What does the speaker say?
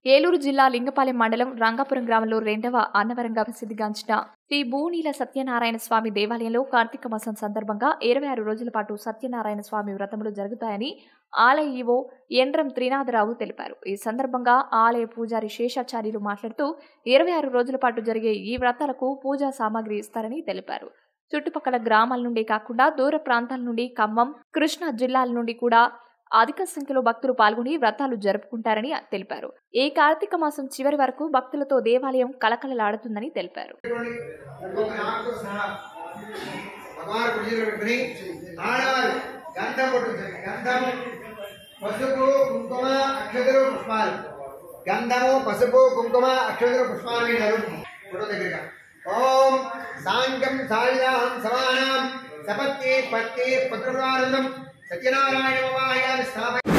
ఏలూరు జిల్లా లింగపాలెం మండలం రంగాపురం గ్రామంలో రెండవ అన్నవరంగా ప్రసిద్ధిగాంచిన శ్రీ భూనీల సత్యనారాయణ స్వామి దేవాలయంలో కార్తీక మాసం సందర్భంగా ఇరవై ఆరు రోజుల పాటు సత్యనారాయణ స్వామి వ్రతములు జరుగుతాయని ఆలయ ఈవో ఎండ్రం త్రినాథరావు తెలిపారు ఈ సందర్భంగా ఆలయ పూజారి శేషాచార్యులు మాట్లాడుతూ ఇరవై ఆరు రోజుల పాటు జరిగే ఈ వ్రతాలకు పూజా సామాగ్రి ఇస్తారని తెలిపారు చుట్టుపక్కల గ్రామాల నుండి కాకుండా దూర ప్రాంతాల నుండి ఖమ్మం కృష్ణా జిల్లాల నుండి కూడా అధిక సంఖ్యలో భక్తులు పాల్గొని వ్రతాలు జరుపుకుంటారని తెలిపారు ఈ కార్తీక మాసం చివరి వరకు భక్తులతో దేవాలయం కలకలలాడుతుందని తెలిపారు భగవాన్ పూజలు పెట్టుకుని ఆడవారు గంధం కొట్టించండి గంధం పసుపు కుంకుమ అక్షతలు పుష్పాలు గంధము పసుపు కుంకుమ అక్షతలు పుష్పాలు వేశారు ఫోటో దగ్గరగా ఓం సాంగం సాయిదాహం సమానం సపత్తి పత్తి పుత్రప్రానందం సత్యనారాయణ స్థాపయ